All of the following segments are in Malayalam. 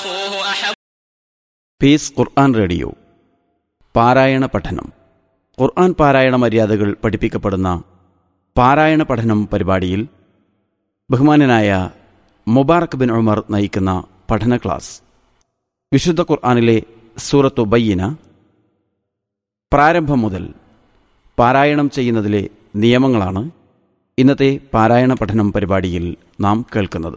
وأخوه أحب പീസ് ഖുർആൻ റേഡിയോ പാരായണ പഠനം ഖുർആൻ പാരായണ മര്യാദകൾ പഠിപ്പിക്കപ്പെടുന്ന പാരായണ പഠനം പരിപാടിയിൽ ബഹുമാനനായ മുബാറക് ബിൻ ഉമർ നയിക്കുന്ന പഠന ക്ലാസ് വിശുദ്ധ ഖുർആനിലെ സൂറത്തു ബയ്യന പ്രാരംഭം മുതൽ പാരായണം ചെയ്യുന്നതിലെ നിയമങ്ങളാണ് ഇന്നത്തെ പാരായണ പഠനം പരിപാടിയിൽ നാം കേൾക്കുന്നത്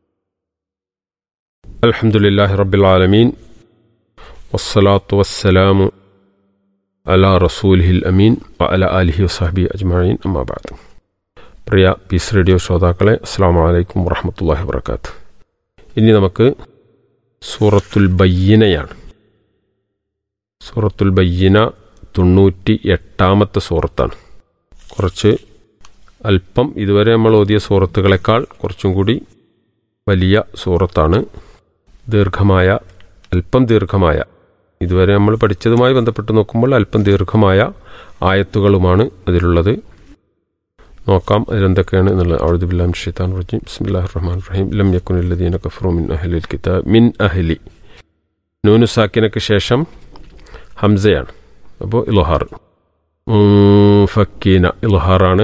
الحمد لله رب العالمين والصلاة والسلام على رسوله الأمين وعلى آله وصحبه أجمعين أما بعد പ്രിയ പീസ് റേഡിയോ ശ്രോതാക്കളെ അസ്സാം വലൈക്കും വറഹമത്തല്ലാഹി വർക്കാത്ത് ഇനി നമുക്ക് സൂറത്തുൽ ബയ്യനയാണ് സൂറത്തുൽ ബയ്യന തൊണ്ണൂറ്റി എട്ടാമത്തെ സൂറത്താണ് കുറച്ച് അല്പം ഇതുവരെ നമ്മൾ ഓതിയ സൂറത്തുകളെക്കാൾ കുറച്ചും കൂടി വലിയ സൂറത്താണ് ദീർഘമായ അല്പം ദീർഘമായ ഇതുവരെ നമ്മൾ പഠിച്ചതുമായി ബന്ധപ്പെട്ട് നോക്കുമ്പോൾ അല്പം ദീർഘമായ ആയത്തുകളുമാണ് അതിലുള്ളത് നോക്കാം അതിലെന്തൊക്കെയാണ് എന്നുള്ളത് ഔദുബില്ലാം ഷെയ്ത്താൻ റജീം ബിസ്മില്ലാഹിർ റഹ്മാൻ റഹീം ലം യക്കുനില്ലദീന കഫറു മിൻ അഹ്ലിൽ കിതാബ് മിൻ അഹ്ലി നൂനു സാക്കിനക്ക് ശേഷം ഹംസയാണ് അപ്പോൾ ഇലഹാർ ഫക്കീന ഇലഹാറാണ്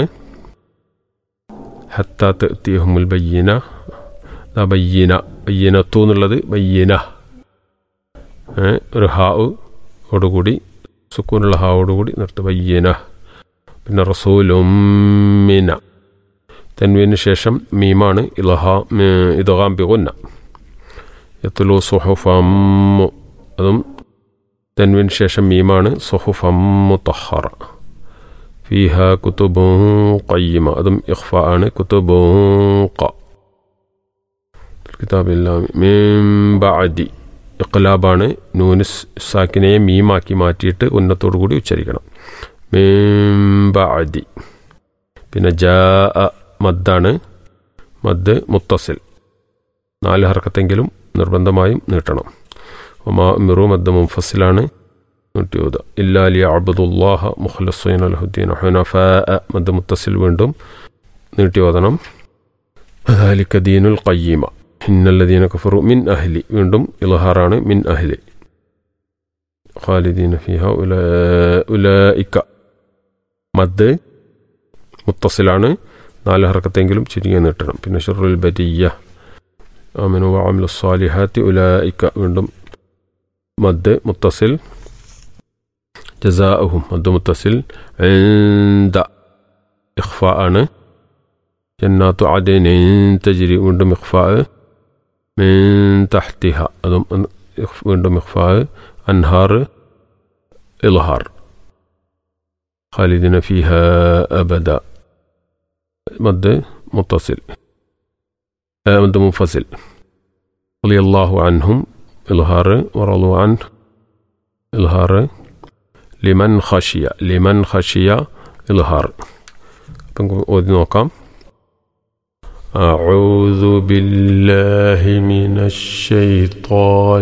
ഹത്താ തീഹുമുൽ ബയ്യീന ദാ ബയ്യീന ബയ്യനത്തു എന്നുള്ളത് ബയ്യീന ഏ, ഒരു ഹാവ് ഓടുകൂടി സുക്കൂനുള്ള ഹാവോടുകൂടി നിർത്ത് ബയ്യീന പിന്നെ റസൂലുമിന തെൻവീന് ശേഷം മീമാണ് ഇലഹാ ഇതഹാം ബിഗുന്ന യത്തുലു സുഹുഫമ്മു അതും തെൻവിന് ശേഷം മീമാണ് സുഹുഫമ്മു തഹറ ഫീഹ കുത്തുബു കയ്യമ അതും ഇഖ്ഫ ആണ് കുത്തുബു ക കിതാബില്ല ബാദി ഇഖ്ലാബാണ് നൂന് സാക്കിനെ മീമാക്കി മാറ്റിയിട്ട് ഉന്നത്തോടു കൂടി ഉച്ചരിക്കണം ബാദി പിന്നെ ജാ മദ്ദാണ് മദ് മുത്തസിൽ നാല് ഹർക്കത്തെങ്കിലും നിർബന്ധമായും നീട്ടണം ഒമാ മിറു മദ് മുംഫസിലാണ് നൂറ്റിയോത് ഇല്ലാലി അബ്ദുല്ലാഹ മുഖ്ലസുൻ അൽഹുദ്ദീൻ ഹുനഫ മദ് മുത്തസിൽ വീണ്ടും നീട്ടിയോതണം ذلك دين القيمة إن الذين كفروا من أهلي വീണ്ടും ഇൽഹാറാണ് മിൻ അഹ്ലി ഖാലിദീന ഫിഹ ഉലൈക മദ് മുത്തസിലാണ് നാല് ഹർക്കത്തെങ്കിലും ചുരുങ്ങി നീട്ടണം പിന്നെ ഷുറുൽ ബരിയ ആമനു വഅമിലു സ്വാലിഹാത്തി ഉലൈക വീണ്ടും മദ് മുത്തസിൽ ജസാഅഹും മദ് മുത്തസിൽ عند ഇഖ്ഫാ ആണ് ജന്നാത്തു അദൻ തജ്രി വീണ്ടും ഇഖ്ഫാ മിൻ തഹ്തിഹ അതും വീണ്ടും ഇഖ്ഫാ അൻഹാർ ഇൽഹാർ خالدين فيها أبدا مد متصل آه، مد منفصل رضي الله عنهم إظهار ورضوا عنه إظهار لمن خشي لمن خشي إظهار ഓതി നോക്കാം أعوذ بالله من الشيطان